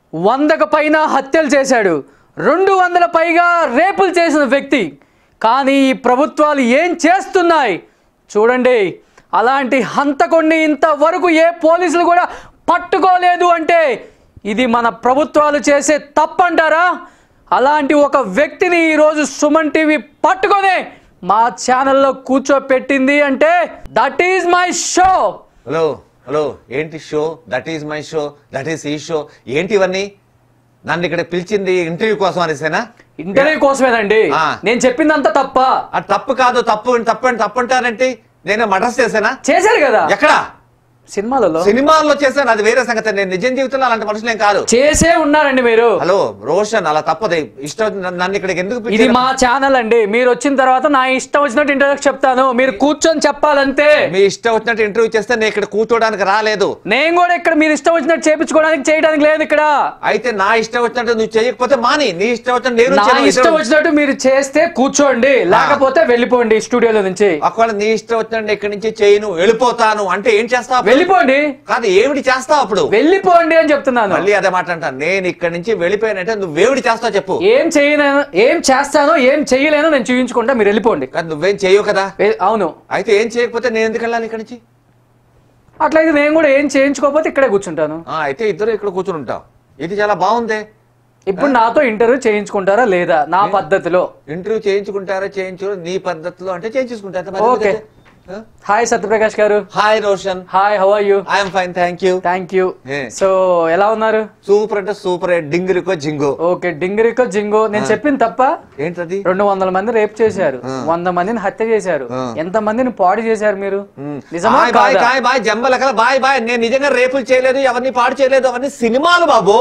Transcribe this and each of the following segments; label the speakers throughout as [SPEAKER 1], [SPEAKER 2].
[SPEAKER 1] వందకు పైన హత్యలు చేశాడు రెండు వందల పైగా రేపులు చేసిన వ్యక్తి కానీ ఈ ప్రభుత్వాలు ఏం చేస్తున్నాయి చూడండి అలాంటి హంతకొండి ఇంతవరకు ఏ పోలీసులు కూడా పట్టుకోలేదు అంటే ఇది మన ప్రభుత్వాలు చేసే తప్పంటారా అలాంటి ఒక వ్యక్తిని ఈరోజు సుమన్ టీవీ పట్టుకొని మా ఛానల్లో కూర్చోపెట్టింది అంటే that is my show
[SPEAKER 2] hello hello ఏంటి show that is my show that is ఈ షో ఏంటి ఇవన్నీ నన్ను ఇక్కడ పిలిచింది ఇంటర్వ్యూ కోసం అనేసేనా
[SPEAKER 1] ఇంటర్వ్యూ కోసమేనండి
[SPEAKER 2] ఆ.
[SPEAKER 1] నేను చెప్పిందంతా తప్ప
[SPEAKER 2] అది తప్పు కాదు తప్పు తప్పు అని తప్పు అంటారేంటి నేను మడ్రస్ చేశానా
[SPEAKER 1] చేశారు కదా
[SPEAKER 2] ఎక్కడ
[SPEAKER 1] సినిమాలలో
[SPEAKER 2] సినిమాల్లో చేశాను అది వేరే సంగతి నేను నిజం జీవితంలో అలాంటి మనుషులేం కాదు
[SPEAKER 1] చేసే ఉన్నారండి మీరు
[SPEAKER 2] హలో రోషన్ అలా తప్పదు ఇష్టం వచ్చిన- నన్ను ఇక్కడికి ఎందుకు
[SPEAKER 1] ఇది
[SPEAKER 2] పిలిచారు?
[SPEAKER 1] మా ఛానల్ అండి మీరు వచ్చిన తర్వాత నా ఇష్టం వచ్చినట్టు ఇంటర్వ్యూ చెప్తాను మీరు కూర్చొని చెప్పాలంతే
[SPEAKER 2] మీ ఇష్టం వచ్చినట్టు ఇంటర్వ్యూ చేస్తే నేను ఇక్కడ కూర్చోడానికి రాలేదు
[SPEAKER 1] నేను కూడా ఇక్కడ మీరు ఇష్టం వచ్చినట్టు చేపించుకోవడానికి చేయడానికి లేదు ఇక్కడ
[SPEAKER 2] అయితే నా ఇష్టం వచ్చినట్టు నువ్వు చేయకపోతే మాని నీ ఇష్టం వచ్చినట్టు నేను
[SPEAKER 1] నా
[SPEAKER 2] చేయను.
[SPEAKER 1] ఇష్టం వచ్చినట్టు మీరు చేస్తే కూర్చోండి లేకపోతే వెళ్ళిపోండి స్టూడియోలో నుంచి
[SPEAKER 2] ఒకవేళ నీ ఇష్టం వచ్చినట్టు ఇక్కడి నుంచి చేయను వెళ్ళిపోతాను అంటే ఏం చేస్తావు అప్పుడు?
[SPEAKER 1] వెళ్ళిపోండి
[SPEAKER 2] కాదు ఏమిటి చేస్తావు అప్పుడు
[SPEAKER 1] వెళ్ళిపోండి అని చెప్తున్నాను
[SPEAKER 2] మళ్ళీ అదే మాట అంటాను నేను ఇక్కడి నుంచి వెళ్ళిపోయానంటే నువ్వేమిటి చేస్తావు చెప్పు
[SPEAKER 1] ఏం చేయలేను ఏం చేస్తానో ఏం చేయలేనో నేను చూపించుకుంటా మీరు వెళ్ళిపోండి
[SPEAKER 2] కాదు నువ్వేం చేయవు కదా
[SPEAKER 1] వె- అవును
[SPEAKER 2] అయితే ఏం చేయకపోతే నేను ఎందుకు వెళ్ళాలి ఇక్కడి నుంచి
[SPEAKER 1] అట్లయితే నేను కూడా ఏం చేయించుకోకపోతే ఇక్కడే కూర్చుంటాను
[SPEAKER 2] ఆ, అయితే ఇద్దరు ఇక్కడ కూర్చుని ఉంటాం ఇది చాలా బాగుంది
[SPEAKER 1] ఇప్పుడు నాతో ఇంటర్వ్యూ చేయించుకుంటారా లేదా నా పద్ధతిలో
[SPEAKER 2] ఇంటర్వ్యూ చేయించుకుంటారా చేయించు నీ పద్ధతిలో అంటే చేయించుకుంటా
[SPEAKER 1] ఓకే. హాయ్ సత్యప్రకాష్ గారు
[SPEAKER 2] hi Roshan
[SPEAKER 1] hi how are you
[SPEAKER 2] I'm fine thank you
[SPEAKER 1] thank you
[SPEAKER 2] Yeah.
[SPEAKER 1] So ఎలా ఉన్నారు
[SPEAKER 2] సూపర్ అంటే సూపర్ డింగిరికో జింగో
[SPEAKER 1] ఓకే డింగరికో జింగో నేను చెప్పింది తప్ప
[SPEAKER 2] ఏంటది
[SPEAKER 1] రెండు వందల మంది రేప్ చేశారు వంద మందిని హత్య చేశారు ఎంత మందిని పాడు చేశారు మీరు నిజమా
[SPEAKER 2] బాయ్ బాయ్
[SPEAKER 1] కాదా?
[SPEAKER 2] బాయ్ బాయ్ జంబలకల బాయ్ బాయ్ నేను నిజంగా రేపులు చేయలేదు ఎవరిని పాడు చేయలేదు అవన్నీ సినిమాలు బాబు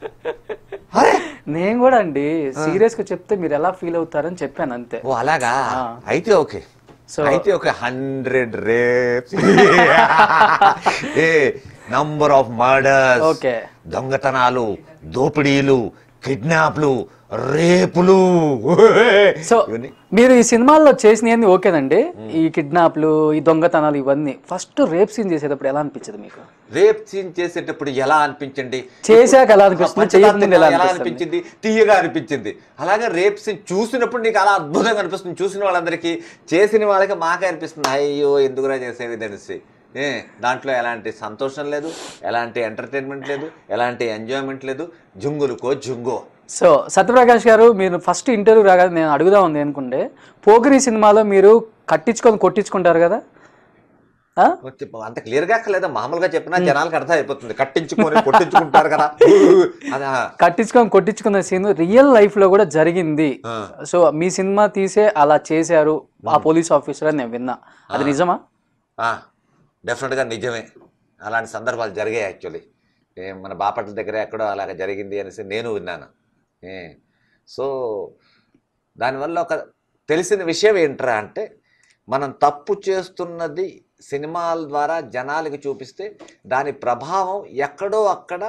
[SPEAKER 2] అరే
[SPEAKER 1] నేను కూడా అండి సీరియస్ గా చెప్తే మీరు ఎలా ఫీల్ అవుతారని చెప్పాను అంతే
[SPEAKER 2] ఓ అలాగా
[SPEAKER 1] ఆ.
[SPEAKER 2] అయితే ఓకే
[SPEAKER 1] So-
[SPEAKER 2] అయితే ఒక hundred rapes a number of murders
[SPEAKER 1] Okay.
[SPEAKER 2] దొంగతనాలు దోపిడీలు కిడ్నాప్లు రేపులు
[SPEAKER 1] సో
[SPEAKER 2] ఇవన్నీ
[SPEAKER 1] మీరు ఈ సినిమాల్లో చేసినవన్నీ ఓకేనండి ఈ కిడ్నాప్లు ఈ దొంగతనాలు ఇవన్నీ ఫస్ట్ రేప్ సీన్ చేసేటప్పుడు ఎలా అనిపించదు మీకు
[SPEAKER 2] రేప్ సీన్ చేసేటప్పుడు ఎలా అనిపించండి
[SPEAKER 1] చేశాక ఎలా అనిపిస్తుంది
[SPEAKER 2] పంచదార
[SPEAKER 1] చేయకముందు ఎలా
[SPEAKER 2] ఎలా
[SPEAKER 1] అనిపిస్తుంది
[SPEAKER 2] అనిపించింది తీయగా అనిపించింది అలాగే రేప్ సీన్ చూసినప్పుడు నీకు అలా అద్భుతంగా అనిపిస్తుంది చూసిన వాళ్ళందరికీ చేసిన వాళ్ళకి మాకే అనిపిస్తుంది అయ్యో ఎందుకురా చేసేవి తెలిసి ఏ దాంట్లో ఎలాంటి సంతోషం లేదు ఎలాంటి ఎంటర్టైన్మెంట్ లేదు ఎలాంటి ఎంజాయ్మెంట్ లేదు జుంగులుకో జుంగో
[SPEAKER 1] సో సత్యప్రకాష్ గారు మీరు ఫస్ట్ ఇంటర్వ్యూ రాగానే నేను అడుగుదా ఉంది అనుకుంటే పోకిరి సినిమాలో మీరు కట్టించుకొని కొట్టించుకుంటారు కదా ఆ?
[SPEAKER 2] అంత క్లియర్ గా అక్కర్లేదా మామూలుగా చెప్పినా జనాలకు అర్థం అయిపోతుంది కట్టించుకొని కొట్టించుకుంటారు కదా అదా
[SPEAKER 1] కట్టించుకొని కొట్టించుకున్న సీన్ రియల్ లైఫ్ లో కూడా జరిగింది
[SPEAKER 2] ఆ.
[SPEAKER 1] సో మీ సినిమా తీసే అలా చేశారు ఆ పోలీస్ ఆఫీసర్ అని నేను విన్నా అది నిజమా
[SPEAKER 2] డెఫినెట్గా నిజమే అలాంటి సందర్భాలు జరిగాయి యాక్చువల్లీ మన బాపట్ల దగ్గర ఎక్కడో అలాగ జరిగింది అనేసి నేను విన్నాను ఏ సో దానివల్ల ఒక తెలిసిన విషయం ఏంట్రా అంటే మనం తప్పు చేస్తున్నది సినిమాల ద్వారా జనాలకి చూపిస్తే దాని ప్రభావం ఎక్కడో అక్కడ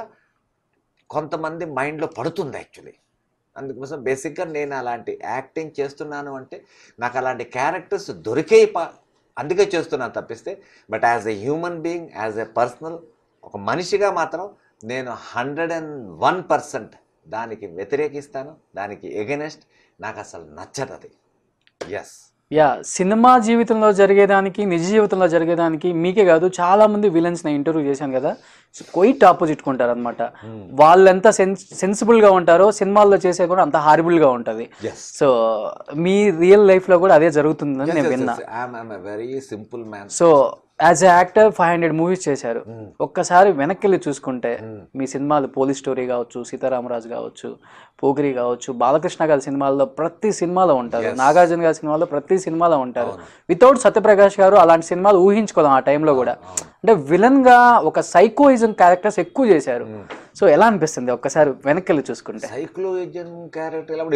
[SPEAKER 2] కొంతమంది మైండ్లో పడుతుంది యాక్చువల్లీ అందుకోసం బేసిక్గా నేను అలాంటి యాక్టింగ్ చేస్తున్నాను అంటే నాకు అలాంటి క్యారెక్టర్స్ దొరికే ప- అందుకే చేస్తున్నాను తప్పిస్తే but as a human being as a personal ఒక మనిషిగా మాత్రం నేను హండ్రెడ్ అండ్ వన్ పర్సెంట్ దానికి వ్యతిరేకిస్తాను దానికి ఎగెనెస్ట్ నాకు అసలు నచ్చదు అది ఎస్
[SPEAKER 1] యా సినిమా జీవితంలో జరిగేదానికి నిజ జీవితంలో జరిగేదానికి మీకే కాదు చాలా మంది విలన్స్ నేను ఇంటర్వ్యూ చేశాను కదా క్వైట్ ఆపోజిట్ ఉంటారు అనమాట వాళ్ళు ఎంత సెన్స్ సెన్సిబుల్ గా ఉంటారో సినిమాల్లో చేసే కూడా అంత హారిబుల్ గా ఉంటది
[SPEAKER 2] ఎస్
[SPEAKER 1] సో మీ రియల్ లైఫ్ లో కూడా అదే జరుగుతుందని నేను విన్నా
[SPEAKER 2] I'm very simple man
[SPEAKER 1] so as a actor five hundred movies చేశారు ఒక్కసారి వెనక్కి వెళ్ళి చూసుకుంటే మీ సినిమాలు పోలీస్ స్టోరీ కావచ్చు సీతారామరాజు కావచ్చు పోగిరి కావచ్చు బాలకృష్ణ గారి సినిమాల్లో ప్రతి సినిమాలో ఉంటారు నాగార్జున గారి సినిమాలో ప్రతి సినిమాలో ఉంటారు వితౌట్ సత్యప్రకాష్ గారు అలాంటి సినిమాలు ఊహించుకోదాం ఆ టైంలో కూడా అంటే విలన్ గా ఒక సైకోయిజం క్యారెక్టర్స్ ఎక్కువ చేశారు సో ఎలా అనిపిస్తుంది ఒక్కసారి వెనక్కి వెళ్ళి చూసుకుంటే
[SPEAKER 2] సైక్లోజన్ క్యారెక్టర్ ఎలా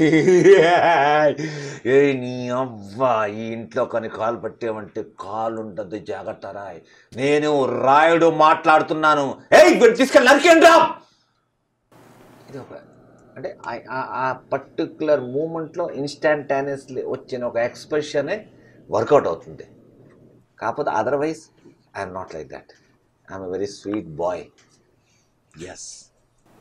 [SPEAKER 2] ఏ నీ అవ్వ ఈ ఇంట్లో కానీ కాలు పట్టామంటే కాలు ఉంటుంది జాగ్రత్త రాయ్ నేను రాయుడు మాట్లాడుతున్నాను ఏయ్ వీడు తీసుకెళ్ళి నరికేండి రా ఇది ఒక అంటే ఆ- ఆ- ఆ పర్టికులర్ మూమెంట్లో ఇన్స్టాంటానియస్లీ వచ్చిన ఒక ఎక్స్ప్రెషనే వర్కౌట్ అవుతుంది కాకపోతే otherwise I'm not like that I'm a very sweet boy yes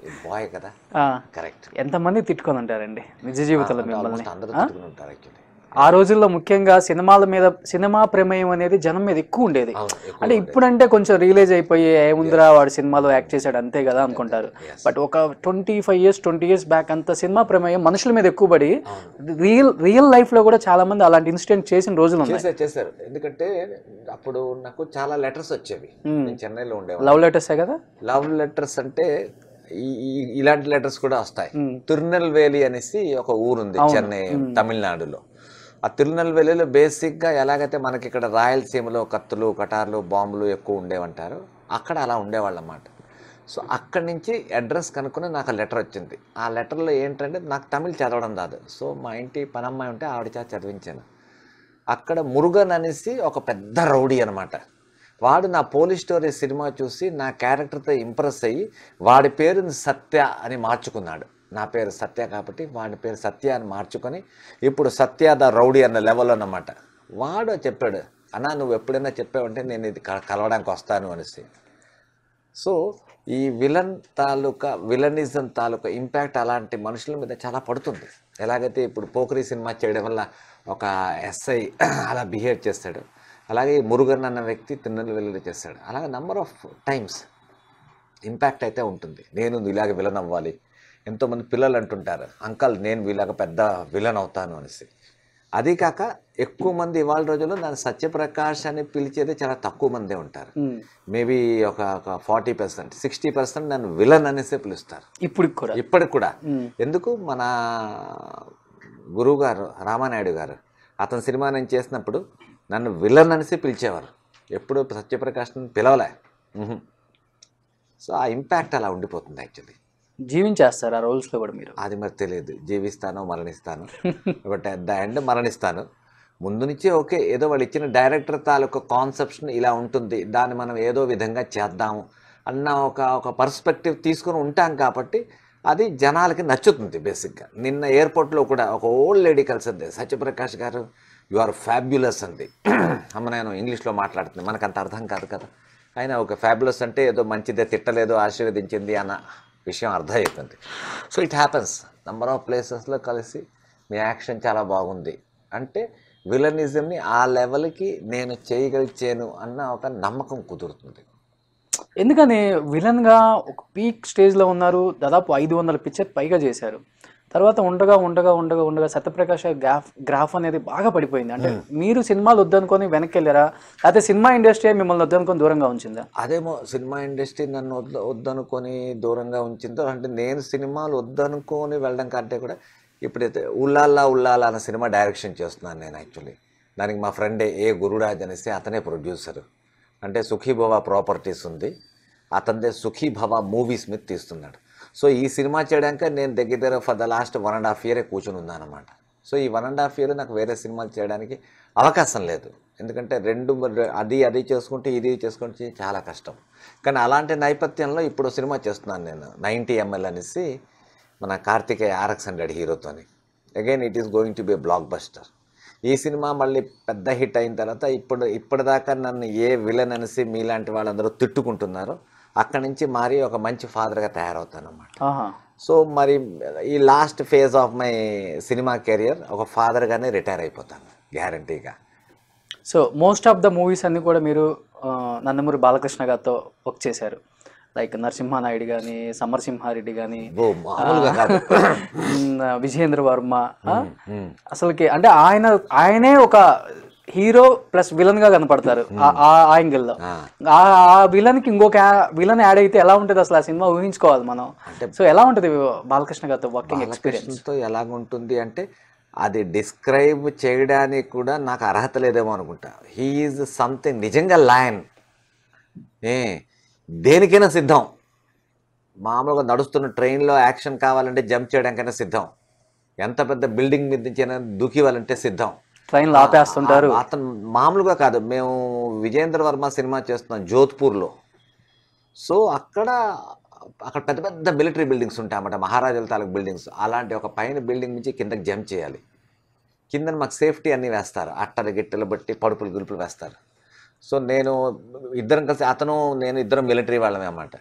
[SPEAKER 2] boy కదా
[SPEAKER 1] ఆ,
[SPEAKER 2] కరెక్ట్
[SPEAKER 1] ఎంతమంది తిట్టుకొని ఉంటారండి నిజ జీవితంలో మిమ్మల్ని
[SPEAKER 2] ఆల్మోస్ట్ అందరూ తిట్టుకుని ఉంటారు యాక్చువల్లీ
[SPEAKER 1] ఆ రోజుల్లో ముఖ్యంగా సినిమాల మీద సినిమా ప్రమేయం అనేది జనం మీద ఎక్కువ ఉండేది
[SPEAKER 2] అవును ఎక్కువ
[SPEAKER 1] అంటే ఇప్పుడంటే కొంచెం రియలైజ్ అయిపోయి ఏముందిరా వాడు సినిమాలో యాక్ట్ చేశాడు అంతే కదా అనుకుంటారు బట్ ఒక twenty five years twenty years back అంత సినిమా ప్రమేయం మనుషుల మీద ఎక్కువ పడి రియల్ రియల్ లైఫ్ లో కూడా చాలా మంది అలాంటి ఇన్సిడెంట్ చేసిన రోజులు ఉన్నాయి
[SPEAKER 2] చేశారు చేశారు ఎందుకంటే అప్పుడు నాకు చాలా లెటర్స్ వచ్చేవి నేను చెన్నైలో ఉండేవాడిని
[SPEAKER 1] లవ్ లెటర్సే కదా
[SPEAKER 2] లవ్ లెటర్స్ అంటే ఈ- ఈ- ఇలాంటి లెటర్స్ కూడా వస్తాయి
[SPEAKER 1] మ్మ్.
[SPEAKER 2] తిరునెల్వేలి అనేసి ఒక ఊరుంది చెన్నై తమిళనాడులో ఆ తిరునెల్వేలిలో బేసిక్గా ఎలాగైతే మనకి ఇక్కడ రాయలసీమలో కత్తులు కటార్లు బాంబులు ఎక్కువ ఉండేవంటారు అక్కడ అలా ఉండేవాళ్ళు అన్నమాట సో అక్కడి నుంచి అడ్రస్ కనుక్కొని నాకు ఆ లెటర్ వచ్చింది ఆ లెటర్లో ఏంటంటే నాకు తమిళ్ చదవడం రాదు సో మా ఇంటి పనమ్మాయి ఉంటే ఆవిడ చేత చదివించాను అక్కడ మురుగన్ అనేసి ఒక పెద్ద రౌడీ అనమాట వాడు నా పోలీస్ స్టోరీ సినిమా చూసి నా క్యారెక్టర్తో ఇంప్రెస్ అయ్యి వాడి పేరుని సత్య అని మార్చుకున్నాడు నా పేరు సత్య కాబట్టి వాడి పేరు సత్య అని మార్చుకొని ఇప్పుడు సత్య ద రౌడీ అన్న లెవెల్ అన్నమాట వాడు చెప్పాడు అన్నా నువ్వు ఎప్పుడైనా చెప్పావంటే నేను ఇది క- కలవడానికి వస్తాను అనేసి సో ఈ విలన్ తాలూకా విలనిజం తాలూకా ఇంపాక్ట్ అలాంటి మనుషుల మీద చాలా పడుతుంది ఎలాగైతే ఇప్పుడు పోకరి సినిమా చేయడం వల్ల ఒక ఎస్ఐ అలా బిహేవ్ చేస్తాడు అలాగే ఈ మురుగన్ అన్న వ్యక్తి తిరునెల్వేలిలో చేస్తాడు అలాగే నంబర్ ఆఫ్ టైమ్స్ ఇంపాక్ట్ అయితే ఉంటుంది నేను ఇలాగ విలన్ అవ్వాలి ఎంతోమంది పిల్లలు అంటుంటారు అంకల్ నేను ఇలాగ పెద్ద విలన్ అవుతాను అనేసి అది కాక ఎక్కువ మంది ఇవాళ రోజుల్లో నన్ను సత్యప్రకాష్ అని పిలిచేది చాలా తక్కువ మందే ఉంటారు
[SPEAKER 1] ఉమ్.
[SPEAKER 2] మేబీ ఒక ఒక ఫార్టీ పర్సెంట్ సిక్స్టీ పర్సెంట్ నన్ను విలన్ అనేసే పిలుస్తారు
[SPEAKER 1] ఇప్పుడు కూడా
[SPEAKER 2] ఇప్పటికి కూడా
[SPEAKER 1] ఉమ్.
[SPEAKER 2] ఎందుకు మన గురువు గారు రామానాయుడు గారు అతని సినిమా నేను చేసినప్పుడు నన్ను విలన్ అనేసి పిలిచేవారు ఎప్పుడు సత్యప్రకాష్ని పిలవలే మ్హూ. సో ఆ ఇంపాక్ట్ అలా ఉండిపోతుంది యాక్చువల్లీ
[SPEAKER 1] జీవించేస్తారు ఆ రోల్స్ లో కూడా మీరు
[SPEAKER 2] అది మరి తెలియదు జీవిస్తాను మరణిస్తాను బట్ అట్ ద ఎండ్ మరణిస్తాను ముందు నుంచే ఓకే ఏదో వాళ్ళు ఇచ్చిన డైరెక్టర్ తాలూకు కాన్సెప్షన్ ఇలా ఉంటుంది దాన్ని మనం ఏదో విధంగా చేద్దాము అన్న ఒక ఒక పర్స్పెక్టివ్ తీసుకొని ఉంటాం కాబట్టి అది జనాలకి నచ్చుతుంది బేసిక్గా నిన్న ఎయిర్పోర్ట్లో కూడా ఒక ఓల్డ్ లేడీ కలిసింది సత్యప్రకాష్ గారు యు ఆర్ ఫ్యాబ్యులస్ అంది అమ్మ నేను ఇంగ్లీష్లో మాట్లాడుతుంది మనకు అంత అర్థం కాదు కదా అయినా ఒక ఫ్యాబులస్ అంటే ఏదో మంచిదే తిట్టలేదు ఆశీర్వదించింది అన్న విషయం అర్థమవుతుంది so it happens number of ప్లేసెస్లో కలిసి మీ యాక్షన్ చాలా బాగుంది అంటే విలనిజంని ఆ లెవెల్కి నేను చేయగలిచాను అన్న ఒక నమ్మకం కుదురుతుంది
[SPEAKER 1] ఎందుకని విలన్ గా ఒక పీక్ స్టేజ్ లో ఉన్నారు దాదాపు ఐదు వందల పిక్చర్ పైగా చేశారు తర్వాత ఉండగా ఉండగా ఉండగా ఉండగా సత్యప్రకాష్ గ్రాఫ్ గ్రాఫ్ అనేది బాగా పడిపోయింది అంటే మీరు సినిమాలు వద్దనుకొని వెనక్కి వెళ్ళారా లేకపోతే సినిమా ఇండస్ట్రీ మిమ్మల్ని వద్దనుకొని దూరంగా ఉంచిందా
[SPEAKER 2] అదేమో సినిమా ఇండస్ట్రీ నన్ను వద్ద వద్దనుకొని దూరంగా ఉంచిందో అంటే నేను సినిమాలు వద్దనుకొని వెళ్ళడం కంటే కూడా ఇప్పుడైతే ఉల్లాల్లా ఉల్లాలా అన్న సినిమా డైరెక్షన్ చేస్తున్నాను నేను యాక్చువల్లీ దానికి మా ఫ్రెండే ఏ గురురాజ్ అనేసి అతనే ప్రొడ్యూసర్ అంటే సుఖీభవ ప్రాపర్టీస్ ఉంది అతనిదే సుఖీభవ మూవీస్ మీద తీస్తున్నాడు సో ఈ సినిమా చేయడానికి నేను దగ్గర దగ్గర for the last one and half ఇయరే కూర్చొని ఉన్నానన్నమాట సో ఈ వన్ అండ్ హాఫ్ ఇయర్ నాకు వేరే సినిమాలు చేయడానికి అవకాశం లేదు ఎందుకంటే రెండు మరి అది అది చేసుకుంటే ఇది చేసుకుంటే చాలా కష్టం కానీ అలాంటి నేపథ్యంలో ఇప్పుడు సినిమా చేస్తున్నాను నేను నైంటీ ఎంఎల్ అనేసి మన కార్తికేయ ఆర్ఎక్స్ హండ్రెడ్ హీరోతోని again it is going to be blockbuster ఈ సినిమా మళ్ళీ పెద్ద హిట్ అయిన తర్వాత ఇప్పుడు ఇప్పటిదాకా నన్ను ఏ విలన్ అనేసి మీలాంటి వాళ్ళందరూ తిట్టుకుంటున్నారో అక్కడి నుంచి మారి ఒక మంచి ఫాదర్గా తయారవుతాను అన్నమాట
[SPEAKER 1] ఆహా
[SPEAKER 2] సో మరి ఈ last phase of my cinema career ఒక ఫాదర్గానే రిటైర్ అయిపోతాను గ్యారంటీగా
[SPEAKER 1] so most of the movies అన్ని కూడా మీరు ఆ, నందమూరి బాలకృష్ణ గారితో వర్క్ చేశారు లైక్ నరసింహానాయుడు కానీ సమరసింహారెడ్డి కానీ
[SPEAKER 2] ఓ మామూలుగా కాదు
[SPEAKER 1] విజయేంద్ర వర్మ ఆ?
[SPEAKER 2] మ్మ్.
[SPEAKER 1] అసలుకి అంటే ఆయన ఆయనే ఒక హీరో ప్లస్ విలన్ గా కనపడతారు ఆ- ఆ యాంగిల్ లో
[SPEAKER 2] ఆ.
[SPEAKER 1] ఆ ఆ విలన్ కి ఇంకొక విలన్ యాడ్ అయితే ఎలా ఉంటుంది అసలు ఆ సినిమా ఊహించుకోవాలి మనం సో ఎలా ఉంటుంది బాలకృష్ణ గారితో వర్కింగ్ ఎక్స్పీరియన్స్
[SPEAKER 2] బాలకృష్ణతో ఎలాగుంటుంది అంటే అది డిస్క్రైబ్ చేయడానికి కూడా నాకు అర్హత లేదేమో అనుకుంటా హీఈస్ సంథింగ్ నిజంగా లయన్ ఏ దేనికైనా సిద్ధం మామూలుగా నడుస్తున్న ట్రైన్లో యాక్షన్ కావాలంటే జంప్ చేయడానికైనా సిద్ధం ఎంత పెద్ద బిల్డింగ్ మీద నుంచి అయినా దూకివ్వాలంటే సిద్ధం
[SPEAKER 1] ట్రైన్ ఆపేస్తుంటారు
[SPEAKER 2] ఆ- అతను మామూలుగా కాదు మేము విజయేంద్ర వర్మ సినిమా చేస్తున్నాం జోధ్పూర్లో సో అక్కడ అక్కడ పెద్ద పెద్ద మిలిటరీ బిల్డింగ్స్ ఉంటాయి అన్నమాట మహారాజుల తాలూకు బిల్డింగ్స్ అలాంటి ఒక పైన బిల్డింగ్ నుంచి కిందకి జంప్ చేయాలి కింద మాకు సేఫ్టీ అన్నీ వేస్తారు అట్టలు గిట్టలు బట్టి పడుపులు గులుపులు వేస్తారు సో నేను ఇద్దరం కలిసి అతను నేను ఇద్దరం మిలిటరీ వాళ్ళమే అన్నమాట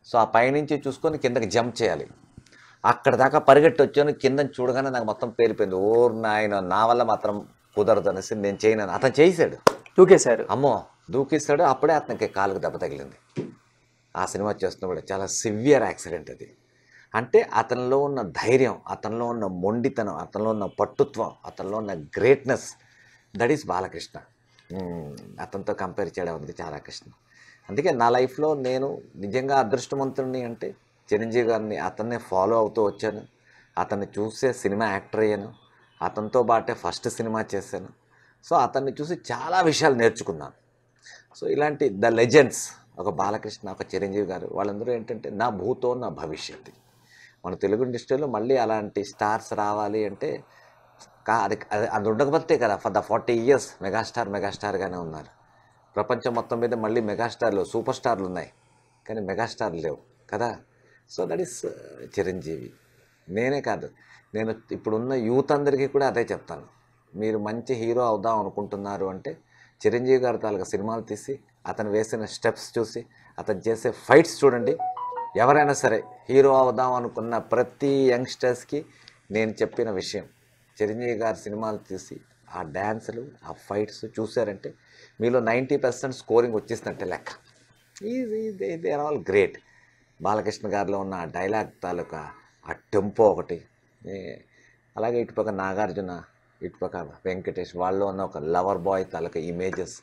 [SPEAKER 2] సో ఆ పైనుంచి చూసుకొని కిందకి జంప్ చేయాలి అక్కడ దాకా పరిగెట్టి వచ్చాను కింద చూడగానే నాకు మొత్తం పేలిపోయింది ఓర్ నాయన నా వల్ల మాత్రం కుదరదు అనేసి నేను చేయను అతను చేశాడు
[SPEAKER 1] దూకేశారు
[SPEAKER 2] అమ్మో దూకిస్తాడు అప్పుడే అతనికి కాలుకు దెబ్బ తగిలింది ఆ సినిమా చేస్తున్నప్పుడు చాలా సివియర్ యాక్సిడెంట్ అది అంటే అతనిలో ఉన్న ధైర్యం అతనిలో ఉన్న మొండితనం అతనిలో ఉన్న పట్టుత్వం అతనిలో ఉన్న గ్రేట్నెస్ దట్ ఈస్ బాలకృష్ణ మ్మ్. అతనితో కంపేర్ చేయడం ఉంది చాలా కష్టం అందుకే నా లైఫ్లో నేను నిజంగా అదృష్టవంతుడిని అంటే చిరంజీవి గారిని అతన్నే ఫాలో అవుతూ వచ్చాను అతన్ని చూసే సినిమా యాక్టర్ అయ్యాను అతనితో బాటే ఫస్ట్ సినిమా చేశాను సో అతన్ని చూసి చాలా విషయాలు నేర్చుకున్నాను సో ఇలాంటి ద లెజెండ్స్ ఒక బాలకృష్ణ ఒక చిరంజీవి గారు వాళ్ళందరూ ఏంటంటే నా భూతో నా భవిష్యత్తు మన తెలుగు ఇండస్ట్రీలో మళ్ళీ అలాంటి స్టార్స్ రావాలి అంటే కా అది అది అది ఉండకపోతే కదా for the forty years megastar మెగాస్టార్గానే ఉన్నారు ప్రపంచం మొత్తం మీద మళ్ళీ మెగాస్టార్లు సూపర్ స్టార్లు ఉన్నాయి కానీ మెగాస్టార్లు లేవు కదా సో దట్ ఈస్ చిరంజీవి నేనే కాదు నేను ఇప్పుడున్న యూత్ అందరికీ కూడా అదే చెప్తాను మీరు మంచి హీరో అవుదాం అనుకుంటున్నారు అంటే చిరంజీవి గారి తాలూకా సినిమాలు తీసి అతను వేసిన స్టెప్స్ చూసి అతను చేసే ఫైట్స్ చూడండి ఎవరైనా సరే హీరో అవుదాం అనుకున్న ప్రతి యంగ్స్టర్స్కి నేను చెప్పిన విషయం చిరంజీవి గారి సినిమాలు తీసి ఆ డ్యాన్సులు ఆ ఫైట్స్ చూసారంటే మీలో నైంటీ పర్సెంట్ స్కోరింగ్ వచ్చేసినట్టే లెక్క easy they are all great Balakrishna గారిలో ఉన్న ఆ డైలాగ్ తాలూకా ఆ టెంపో ఒకటి ఏ, అలాగే ఇటుపక్క నాగార్జున ఇటుపక్క వెంకటేష్ వాళ్ళు ఉన్న ఒక లవర్ బాయ్ తాలూకా ఇమేజెస్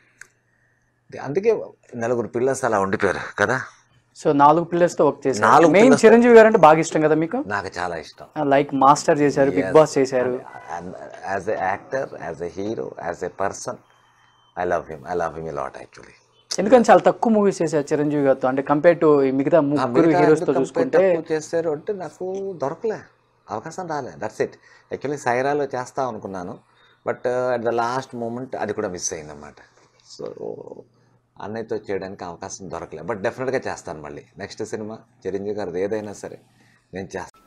[SPEAKER 2] అందుకే నలుగురు పిల్లర్స్ అలా ఉండిపోయారు కదా
[SPEAKER 1] సో నాలుగు పిల్లర్స్ తో వర్క్ చేశారు
[SPEAKER 2] నాలుగు
[SPEAKER 1] మెయిన్
[SPEAKER 2] pillars తో-
[SPEAKER 1] చిరంజీవి గారు అంటే బాగా ఇష్టం కదా మీకు
[SPEAKER 2] నాకు చాలా ఇష్టం
[SPEAKER 1] లైక్ మాస్టర్ చేశారు బిగ్ బాస్ చేశారు
[SPEAKER 2] as a actor as a hero as a person I love him I love him lot actually
[SPEAKER 1] ఎందుకంటే చాలా తక్కువ మూవీస్ చేశారు చిరంజీవి గారితో అంటే కంపేర్ టు మిగతా ముగ్గురు హీరోస్ తో చూసుకుంటే
[SPEAKER 2] చేశారు అంటే నాకు దొరకలే అవకాశం రాలే దట్స్ ఇట్ యాక్చువల్లీ సైరాలో చేస్తా అనుకున్నాను but at the last moment అది కూడా మిస్ అయిందన్నమాట సో అన్నయ్యతో చేయడానికి అవకాశం దొరకలే బట్ డెఫినెట్గా చేస్తాను మళ్ళీ నెక్స్ట్ సినిమా చిరంజీవి గారిది ఏదైనా సరే నేను చేస్తాను